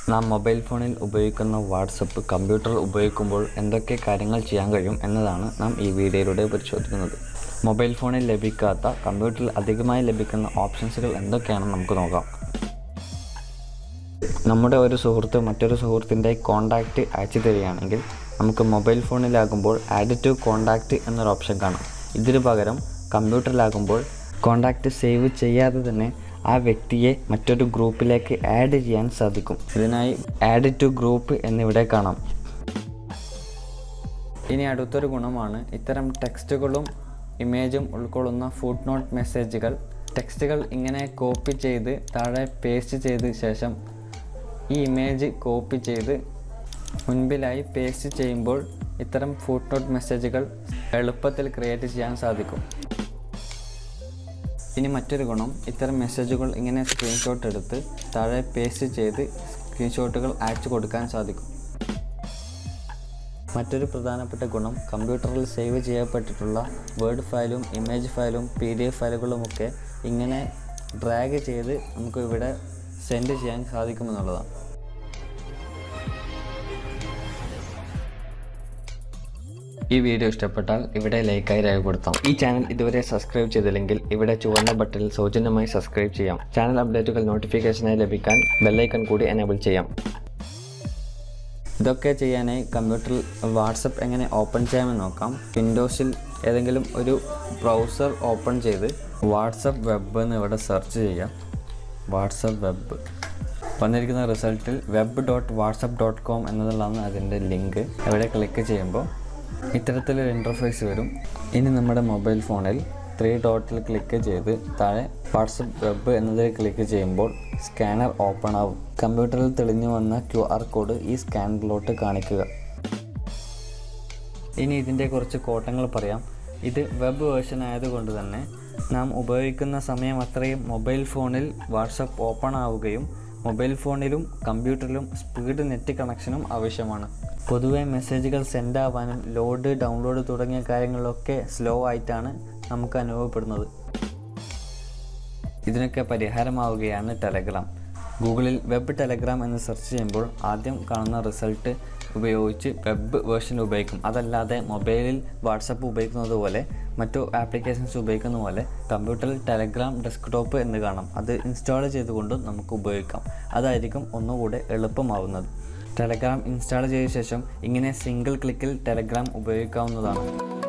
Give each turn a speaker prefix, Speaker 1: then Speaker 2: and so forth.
Speaker 1: നാം മൊബൈൽ ഫോണിൽ ഉപയോഗിക്കുന്ന വാട്സപ്പ് കമ്പ്യൂട്ടർ ഉപയോഗിക്കുമ്പോൾ എന്തൊക്കെ കാര്യങ്ങൾ ചെയ്യാൻ കഴിയും എന്നതാണ് നാം ഈ വീഡിയോയിലൂടെ പരിശോധിക്കുന്നത് മൊബൈൽ ഫോണിൽ ലഭിക്കാത്ത കമ്പ്യൂട്ടറിൽ അധികമായി ലഭിക്കുന്ന ഓപ്ഷൻസുകൾ എന്തൊക്കെയാണെന്ന് നമുക്ക് നോക്കാം നമ്മുടെ ഒരു സുഹൃത്ത് മറ്റൊരു സുഹൃത്തിൻ്റെ കോൺടാക്റ്റ് അയച്ചു തരികയാണെങ്കിൽ നമുക്ക് മൊബൈൽ ഫോണിലാകുമ്പോൾ ആഡ് ടു കോൺടാക്റ്റ് എന്നൊരു ഓപ്ഷൻ കാണാം ഇതിനു പകരം കമ്പ്യൂട്ടറിലാകുമ്പോൾ കോൺടാക്റ്റ് സേവ് ചെയ്യാതെ തന്നെ ആ വ്യക്തിയെ മറ്റൊരു ഗ്രൂപ്പിലേക്ക് ആഡ് ചെയ്യാൻ സാധിക്കും ഇതിനായി ആഡ് ടു ഗ്രൂപ്പ് എന്നിവിടെ കാണാം ഇനി അടുത്തൊരു ഗുണമാണ് ഇത്തരം ടെക്സ്റ്റുകളും ഇമേജും ഉൾക്കൊള്ളുന്ന ഫുഡ് നോട്ട് മെസ്സേജുകൾ ടെക്സ്റ്റുകൾ ഇങ്ങനെ കോപ്പി ചെയ്ത് താഴെ പേസ്റ്റ് ചെയ്ത ശേഷം ഈ ഇമേജ് കോപ്പി ചെയ്ത് മുൻപിലായി പേസ്റ്റ് ചെയ്യുമ്പോൾ ഇത്തരം ഫുഡ് നോട്ട് മെസ്സേജുകൾ എളുപ്പത്തിൽ ക്രിയേറ്റ് ചെയ്യാൻ സാധിക്കും ഇനി മറ്റൊരു ഗുണം ഇത്തരം മെസ്സേജുകൾ ഇങ്ങനെ സ്ക്രീൻഷോട്ട് എടുത്ത് താഴെ പേസ്റ്റ് ചെയ്ത് സ്ക്രീൻഷോട്ടുകൾ അയച്ചു കൊടുക്കാൻ സാധിക്കും മറ്റൊരു പ്രധാനപ്പെട്ട ഗുണം കമ്പ്യൂട്ടറിൽ സേവ് ചെയ്യപ്പെട്ടിട്ടുള്ള വേർഡ് ഫയലും ഇമേജ് ഫയലും പി ഡി എഫ് ഫയലുകളുമൊക്കെ ഇങ്ങനെ ഡ്രാഗ് ചെയ്ത് നമുക്ക് ഇവിടെ സെൻഡ് ചെയ്യാൻ സാധിക്കുമെന്നുള്ളതാണ് ഈ വീഡിയോ ഇഷ്ടപ്പെട്ടാൽ ഇവിടെ ലൈക്കായി രേഖപ്പെടുത്താം ഈ ചാനൽ ഇതുവരെ സബ്സ്ക്രൈബ് ചെയ്തില്ലെങ്കിൽ ഇവിടെ ചുവന്ന ബട്ടണിൽ സൗജന്യമായി സബ്സ്ക്രൈബ് ചെയ്യാം ചാനൽ അപ്ഡേറ്റുകൾ നോട്ടിഫിക്കേഷനായി ലഭിക്കാൻ ബെല്ലൈക്കൺ കൂടി എനേബിൾ ചെയ്യാം ഇതൊക്കെ ചെയ്യാനായി കമ്പ്യൂട്ടറിൽ വാട്സപ്പ് എങ്ങനെ ഓപ്പൺ ചെയ്യാമെന്ന് നോക്കാം വിൻഡോസിൽ ഏതെങ്കിലും ഒരു ബ്രൗസർ ഓപ്പൺ ചെയ്ത് വാട്സപ്പ് വെബ് എന്ന് ഇവിടെ സെർച്ച് ചെയ്യാം വാട്സപ്പ് വെബ് വന്നിരിക്കുന്ന റിസൾട്ടിൽ web dot WhatsApp dot com എന്നതാണ് അതിൻ്റെ ലിങ്ക് അവിടെ ക്ലിക്ക് ചെയ്യുമ്പോൾ ഇത്തരത്തിലൊരു ഇൻ്റർഫേസ് വരും ഇനി നമ്മുടെ മൊബൈൽ ഫോണിൽ ത്രീ ഡോട്ടിൽ ക്ലിക്ക് ചെയ്ത് താഴെ വാട്സപ്പ് വെബ് എന്നതിൽ ക്ലിക്ക് ചെയ്യുമ്പോൾ സ്കാനർ ഓപ്പൺ ആവും കമ്പ്യൂട്ടറിൽ തെളിഞ്ഞു വന്ന ക്യു ആർ കോഡ് ഈ സ്കാനറിലോട്ട് കാണിക്കുക ഇനി ഇതിൻ്റെ കുറച്ച് കോട്ടങ്ങൾ പറയാം ഇത് വെബ് വേർഷൻ ആയതുകൊണ്ട് തന്നെ നാം ഉപയോഗിക്കുന്ന സമയം അത്രയും മൊബൈൽ ഫോണിൽ വാട്സപ്പ് ഓപ്പൺ ആവുകയും മൊബൈൽ ഫോണിലും കമ്പ്യൂട്ടറിലും സ്പീഡ് നെറ്റ് കണക്ഷനും ആവശ്യമാണ് പൊതുവെ മെസ്സേജുകൾ സെൻഡ് ആവാനും ലോഡ് ഡൗൺലോഡ് തുടങ്ങിയ കാര്യങ്ങളിലൊക്കെ സ്ലോ ആയിട്ടാണ് നമുക്ക് അനുഭവപ്പെടുന്നത് ഇതിനൊക്കെ പരിഹാരമാവുകയാണ് ടെലഗ്രാം ഗൂഗിളിൽ വെബ് ടെലഗ്രാം എന്ന് സെർച്ച് ചെയ്യുമ്പോൾ ആദ്യം കാണുന്ന റിസൾട്ട് ഉപയോഗിച്ച് വെബ് വേർഷൻ ഉപയോഗിക്കും അതല്ലാതെ മൊബൈലിൽ വാട്സപ്പ് ഉപയോഗിക്കുന്നത് പോലെ മറ്റു ആപ്ലിക്കേഷൻസ് ഉപയോഗിക്കുന്ന പോലെ കമ്പ്യൂട്ടറിൽ ടെലഗ്രാം ഡെസ്ക്ടോപ്പ് എന്ന് കാണാം അത് ഇൻസ്റ്റാൾ ചെയ്തുകൊണ്ട് നമുക്ക് ഉപയോഗിക്കാം അതായിരിക്കും ഒന്നുകൂടെ എളുപ്പമാവുന്നത് ടെലഗ്രാം ഇൻസ്റ്റാൾ ചെയ്ത ശേഷം ഇങ്ങനെ സിംഗിൾ ക്ലിക്കിൽ ടെലഗ്രാം ഉപയോഗിക്കാവുന്നതാണ്